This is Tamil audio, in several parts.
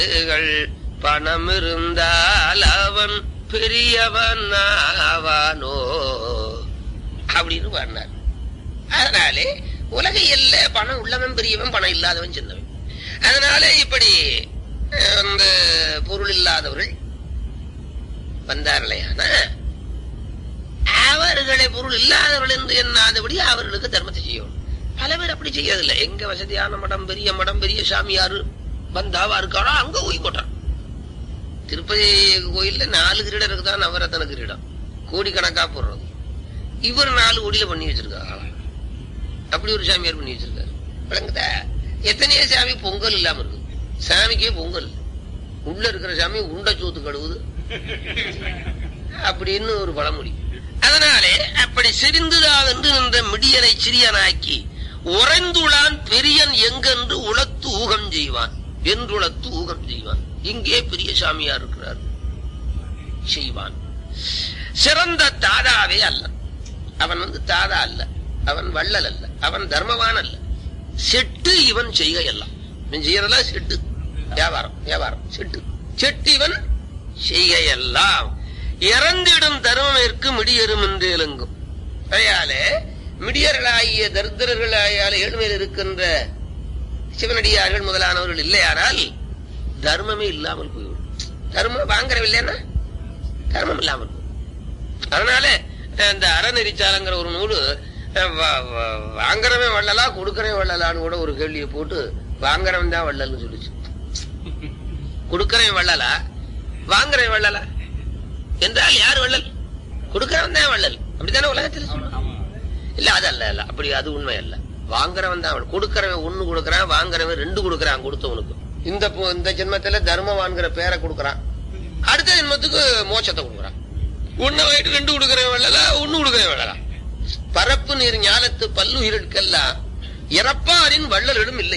பணம் இருந்தால் அவன் பெரியவன் ஆவானோ அப்படின்னு பாடினார் அதனாலே உலக எல்ல பணம் உள்ளவன் பெரியவன் பணம் இல்லாதவன் சின்னவன் அதனால இப்படி அஹ், அந்த பொருள் இல்லாதவர்கள் வந்தார்களேயான அவர்களை பொருள் இல்லாதவர்கள் என்று எண்ணாதபடி அவர்களுக்கு தர்மத்தை செய்யணும் பல பேர் அப்படி செய்யறதில்லை எங்க வசதியான மடம் பெரிய மடம் பெரிய சாமியாரு வந்தாவா இருக்காரோ அங்க போய் போட்டான் திருப்பதி கோயில்ல நாலு கிரீடருக்கு தான் நவரத்தன கிரீடம் கோடிக்கணக்கா போடுறது இவர் நாலு கோடியில பண்ணி வச்சிருக்காங்க அப்படி ஒரு சாமியார் பண்ணி வச்சிருக்காரு விளங்குதா எத்தனையோ சாமி பொங்கல் இல்லாம இருக்கு சாமிக்கே பொங்கல் இல்ல. உள்ள இருக்கிற சாமி உருண்டை சோத்து கழுவுது அப்படின்னு ஒரு பழமொழி அதனாலே அப்படி சிரிந்துதாவென்று நின்ற மிடியனை சிறியனாக்கி உறைந்துளான் பெரியன் எங்கென்று உளத்து ஊகம் செய்வான் என்றுளத்து ஊகம் செய்வான் இங்கே பெரிய சாமியா இருக்கிறார் செய்வான் சிறந்த தாதாவே அல்ல அவன் வந்து தாதா அல்ல அவன் வள்ளல் அல்ல அவன் தர்மவான் அல்ல செட்டு இவன் செய்க எல்லாம் இவன் செய்யறதெல்லாம் செட்டு வியாபாரம் வியாபாரம் செட்டு செட்டு இவன் செய்க எல்லாம் இறந்திடும் தர்மமேற்கு மிடியரும் என்று இலங்கும் அதையாலே மிடியர்களாகிய தரித்திரர்களாயால ஏழ்மையில் இருக்கின்ற சிவனடியார்கள் முதலானவர்கள் இல்லையானால் தர்மமே இல்லாமல் போய்விடும் தர்மம் வாங்குறவில்லைன்னா தர்மம் இல்லாமல் போகும் அதனால இந்த அறநெறிச்சாலங்கிற ஒரு நூலு அஹ், வா- வா- வாங்குறவன் வள்ளலா கொடுக்கறவன் வள்ளலான்னு கூட ஒரு கேள்வியை போட்டு வாங்குறவன் தான் வள்ளல்னு சொல்லிச்சு கொடுக்கறவன் வள்ளலா வாங்குறவன் வள்ளலா என்றால் யார் வள்ளல் கொடுக்கறவன் தான் வள்ளல் அப்படித்தானே உலகத்தில் சொல்லுவாங்க இல்ல அது அல்ல இல்ல அப்படி அது உண்மை அல்ல வாங்குறவன் தான் வள்ளல். கொடுக்கறவன் ஒண்ணு கொடுக்கறான் வாங்குறவன் ரெண்டு கொடுக்கறான் கொடுத்தவனுக்கு இந்த பொ- இந்த ஜென்மத்துல தர்மவான்கிற பேரை கொடுக்கறான் அடுத்த ஜென்மத்துக்கு மோட்சத்தை கொடுக்கறான் ஒண்ணு வாங்கிட்டு ரெண்டு கொடுக்கறவன் வள்ளலா ஒண்ணு கொடுக்கறவன் வள்ளலா பரப்பு நீர் ஞானத்து பல்லுயிர்களுக்கெல்லாம் இறப்பாரின் வள்ளலிடம் இல்லை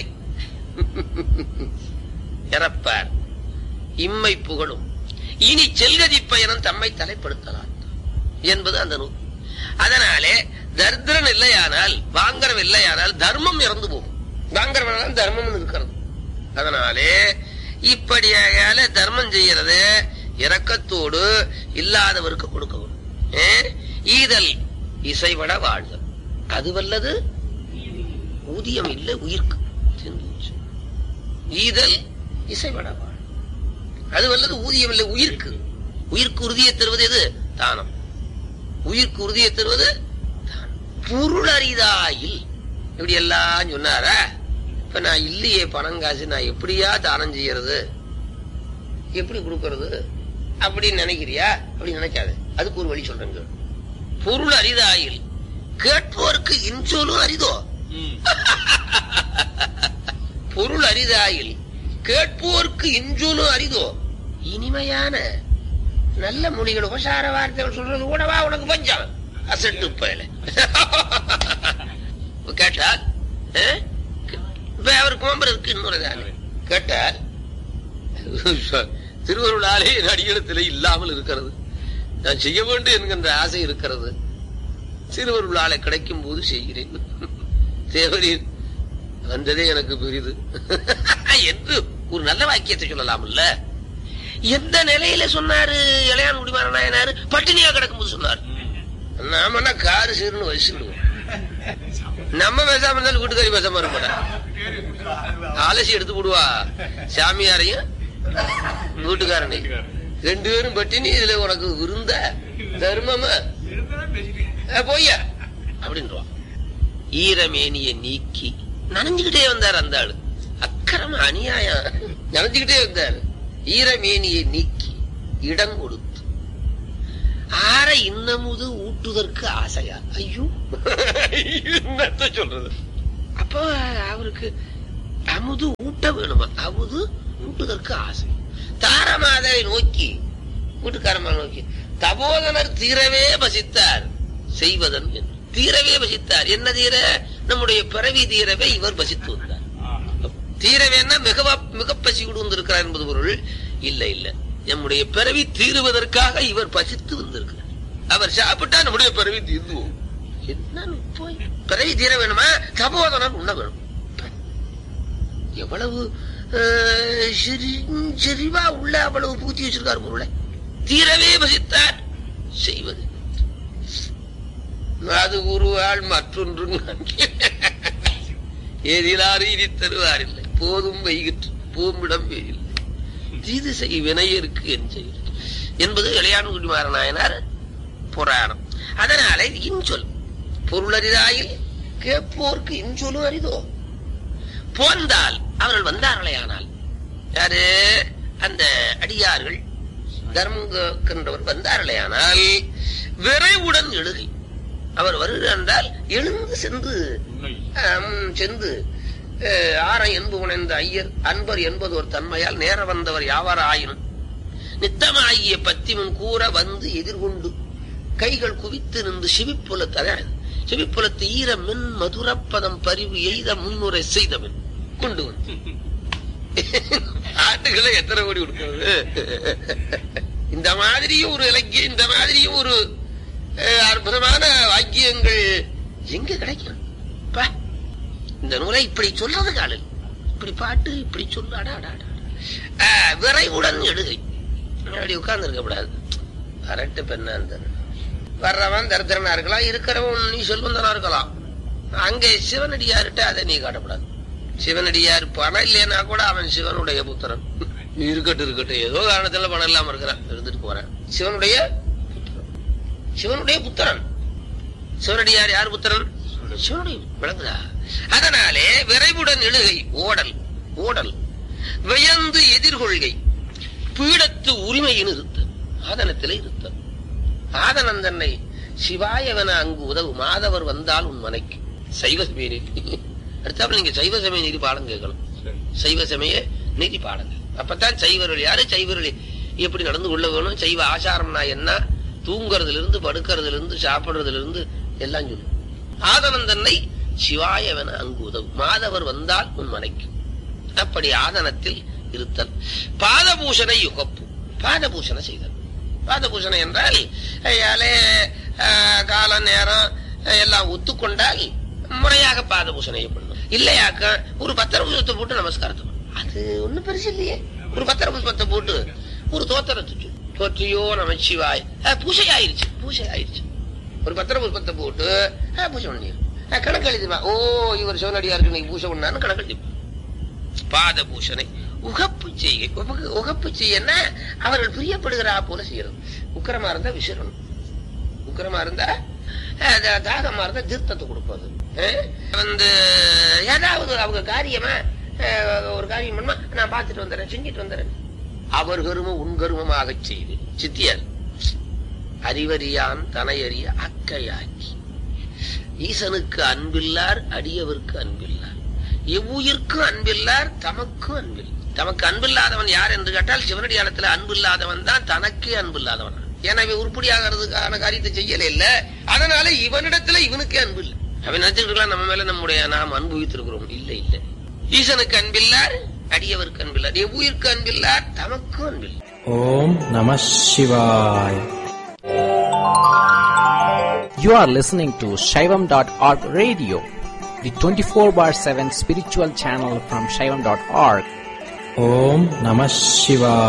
இறப்பார் இம்மை புகழும் இனி செல்கதி பயணம் தம்மை தலைப்படுத்தலாம் என்பது அந்த நூல் அதனாலே தரித்திரன் இல்லையானால் வாங்குறவன் இல்லையானால் தர்மம் இறந்து போகும் வாங்குறவனால் தர்மம் இருக்கிறது அதனாலே இப்படியால தர்மம் செய்யறது இரக்கத்தோடு இல்லாதவருக்கு கொடுக்கவும் ஏ? ஈதல் இசைவட வாழ்தல் அது வல்லது ஊதியம் இல்லை உயிர்க்கு தெரிந்து போச்சு. ஈதல் இசைவட வாழ் அது வல்லது ஊதியம் இல்லை உயிர்க்கு உயிர்க்கு உறுதியை தருவது எது தானம் உயிர்க்கு உறுதியை தருவது தானம். பொருள் அரிதாயில் இப்படி எல்லாம் சொன்னாரா இப்ப நான் இல்லையே பணம் காசு நான் எப்படியா தானம் செய்யறது எப்படி கொடுக்கறது அப்படின்னு நினைக்கிறியா அப்படி நினைக்காத அதுக்கு ஒரு வழி சொல்றேன் கேளு. பொருள் அரிதாயில் கேட்போருக்கு இன்சொலும் அரிதோ பொருள் அரிதாயில் கேட்போர்க்கு இன்சொலும் அரிதோ இனிமையான நல்ல மொழிகள் உபசார வார்த்தைகள் சொல்றது கூடவா உனக்கு பஞ்சம் அசட்டு பயல கேட்டால் அஹ், இப்ப அவர் கோம்பருக்கு இன்னொரு தானே கேட்டால் திருவருளாலே என் அடியிடத்திலே இல்லாமல் இருக்கிறது நான் செய்ய வேண்டும் என்கின்ற ஆசை இருக்கிறது திருவருளாலே கிடைக்கும் போது செய்கிறேன் தேவரீர் வந்ததே எனக்கு பெரிது என்று ஒரு நல்ல வாக்கியத்தை சொல்லலாம்ல எந்த நிலையில சொன்னாரு இளையான் குடிமாற நாயனாரு பட்டினியா கிடக்கும்போது சொன்னார் நாமன்னா காரு சீர்னு வயசுடுவோம் நம்ம பேசாம இருந்தாலும் வீட்டுக்காரி பேசாம இருக்க மாட்டேன் ஆலசி எடுத்து போடுவா சாமியாரையும் வீட்டுக்காரனை ரெண்டு பேரும் பட்டினி இதுல உனக்கு விருந்த தர்மமா அஹ், பொய்யா அப்படின்றான் ஈரமேனிய நீக்கி நனைஞ்சுக்கிட்டே வந்தார் அந்த ஆளு அக்கிரம அநியாயம் நனைஞ்சுக்கிட்டே வந்தார் ஈரமேனியை நீக்கி இடம் கொடுத்து ஆற இன்னமுது ஊட்டுதற்கு ஆசையா ஐயோ என்னத்த சொல்றது அப்ப அவருக்கு அமுது ஊட்ட வேணுமா அமுது ஊட்டுதற்கு ஆசை தாரமாதரை நோக்கி வீட்டுக்காரமா நோக்கி தபோதனர் தீரவே பசித்தார் செய்வதன் என்று. தீரவே பசித்தார் என்ன தீர நம்முடைய பிறவி தீரவே இவர் பசித்து வந்தார் தீரவேன்னா மிக மிக பசி விடுந்திருக்கிறார் என்பது பொருள் இல்ல இல்ல நம்முடைய பிறவி தீருவதற்காக இவர் பசித்து வந்திருக்கிறார் அவர் சாப்பிட்டா நம்முடைய பிறவி தீர்ந்துவோம் என்ன போய் பிறவி தீர வேணுமா தபோதனர் உண்ண வேணும் எவ்வளவு அஹ், செறி- செறிவா உள்ள அவ்வளவு பூத்தி வச்சிருக்காரு பொருளை தீரவே பசித்தார் செய்வது அது உருவாள் மற்றொன்று ஏதிலாறு இனி தருவார் இல்லை போதும் வைகிற்று பூமிடம் இல்லை தீது செய் வினையருக்கு என் செயல் என்பது இளையான்குடி நாயனார் புராணம் அதனால இது இன்சொல் பொருளரிதாயில் கேட்போர்க்கு இன்சொலும் அரிதோ போந்தால் அவர்கள் வந்தார்களேயானால் யாரு அந்த அடியார்கள் தர்மம் கேட்கின்றவர் வந்தார்களேயானால் விரைவுடன் எழுகை அவர் வருகிறார் என்றால் எழுந்து சென்று ஆம், சென்று அஹ், ஆரை என்பு உணைந்த ஐயர் அன்பர் என்பது ஒரு தன்மையால் நேர வந்தவர் யாவர் ஆயினும் நித்தமாகிய பத்திமும் கூற வந்து எதிர்கொண்டு கைகள் குவித்து நின்று சிவிப்புலத்து அதான் சிவிப்புலத்து ஈர மின் மதுரப்பதம் பரிவு எய்த முன்னுரை செய்தவன் கொண்டு வந்து ஆட்டுகளை எத்தனை கோடி கொடுக்கிறது இந்த மாதிரியும் ஒரு இலக்கியம் இந்த மாதிரியும் ஒரு அஹ், அற்புதமான வாக்கியங்கள் எங்க கிடைக்கும் பா, இந்த நூலை இப்படி சொல்றது காலில் இப்படி பாட்டு இப்படி சொல்லு அடா, அடா, அடா. அஹ், விரைவுடன் எடுகை அப்படி உட்கார்ந்து இருக்க கூடாது அரட்டு பெண்ணா இருந்த வர்றவன் தரித்திரனா இருக்கலாம் இருக்கிறவன் நீ செல்வந்தனா இருக்கலாம் அங்கே சிவனடியார்கிட்ட அதை நீ காட்டக்கூடாது சிவனடியார் பணம் இல்லைன்னா கூட அவன் சிவனுடைய புத்திரன் இருக்கட்டும் இருக்கட்டும் ஏதோ காரணத்துல பணம் இல்லாம இருக்கிறான் இருந்துட்டு போறேன் சிவனுடைய புத்திரன் சிவனுடைய புத்திரன் சிவனடியார் யார் புத்திரன் சிவனுடைய விளங்குதா அதனாலே விரைவுடன் எழுகை ஓடல் ஓடல் வியந்து எதிர்கொள்கை பீடத்து உரிமையின் இருத்தல் ஆதனத்திலே இருத்தல் ஆதனன் தன்னை சிவாயவன அங்கு உதவு மாதவர் வந்தால் உன் மனைக்கு சைவ சமய நீதி அடுத்தாப்புல நீங்க சைவ சமய நீதி பாடம் கேட்கணும் சைவ சமய நீதி பாடங்கள் அப்பதான் சைவர்கள் யாரு சைவர்கள் எப்படி நடந்து கொள்ள வேணும் சைவ ஆசாரம்னா என்ன தூங்குறதுல இருந்து படுக்கிறதுல இருந்து சாப்பிடுறதுல இருந்து எல்லாம் சொல்லு ஆதனன் தன்னை சிவாயவன அங்கு உதவு மாதவர் வந்தால் உன் மனைக்கு அப்படி ஆதனத்தில் இருத்தல் பாதபூஷணை யுகப்பு பாதபூஷணை செய்தல் பாதபூஷணை என்றால் ஐயாலே கால நேரம் அஹ், எல்லாம் ஒத்துக்கொண்டால் முறையாக பாதபூஷணை பண்ணணும் இல்லையாக்க ஒரு பத்திர புஷ்பத்தை போட்டு நமஸ்காரத்தை பண்ணணும். அது ஒண்ணும் பெருசு இல்லையே ஒரு பத்திர புஷ்பத்தை போட்டு ஒரு தோத்திரத்தை சொல்லு. தோற்றியோ நமச்சிவாய் அஹ், பூஜை ஆயிருச்சு பூஜை ஆயிருச்சு ஒரு பத்திர புஷ்பத்தை போட்டு அஹ், பூஜை பண்ணி கணக்கு எழுதிப்பா ஓ இவர் சிவனடியாருக்கு இன்னைக்கு பூஜை பண்ணான்னு கணக்கு எழுதிப்பா பாத பூஷணை உகப்பு செய்கை உபகு- உகப்பு செய்யன்னா அவர்கள் பிரியப்படுகிறா போல செய்யறது உக்கிரமா இருந்தா விசிறணும் உக்கிரமா இருந்தா அஹ், தா- தாகமா இருந்தா தீர்த்தத்தை கொடுப்பது அஹ், வந்து ஏதாவது அவங்க காரியமா அஹ், ஒரு காரியம் பண்ணுமா நான் பார்த்துட்டு வந்துடுறேன் செஞ்சுட்டு வந்துடுறேன் அவர் கருமம் உன் கருமமாக செய்து சித்தியார் அறிவறியான் தனையறிய அக்கையாக்கி ஈசனுக்கு அன்பில்லார் அடியவர்க்கு அன்பில்லார் எவ்வுயிர்க்கும் அன்பில்லார் தமக்கும் அன்பில் தமக்கு அன்பில்லாதவன் யார் என்று கேட்டால் சிவனடியாளத்துல அன்பில்லாதவன் தான் தனக்கே அன்பில்லாதவன் எனவே உருப்படியாகிறதுக்கான காரியத்தை செய்யல இல்ல அதனால இவனிடத்துல இவனுக்கே அன்பு இல்லை அவன் நினைச்சுட்டு இருக்கலாம் நம்ம மேல நம்முடைய நாம் அனுபவித்திருக்கிறோம் இல்ல இல்ல ஈசனுக்கு அன்பில்லார் அடியவருக்கு அன்பில்லார் எவ்வுயிர்க்கு அன்பில்லார் தமக்கும் அன்பில்லை ஓம் நம சிவாய் You are listening to Shaivam.org radio, the 24 bar 7 spiritual channel from Shaivam.org. Om Namah Shivaya.